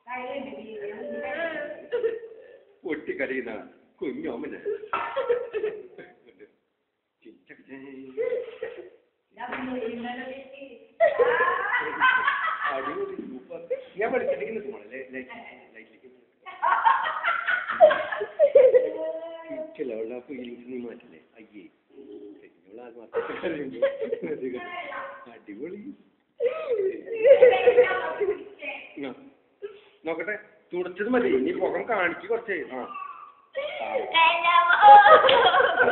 പൊട്ടിക്കരയുന്ന കുഞ്ഞോമന അടിപൊളി സൂപ്പർ ഞാൻ പഠിച്ചിട്ട് നിൽക്കുമോ ലൈറ്റിലേക്ക് ഇരിക്കല്ല അവളുടെ ആ ഫീലിങ്സ് നീ മാറ്റില്ലേ അയ്യേ അവൾ ആത്മാർത്ഥ അടിപൊളി ആ. നോക്കട്ടെ തുടച്ചത് മതി ഇനി മുഖം കാണിക്ക് കുറച്ച് ആ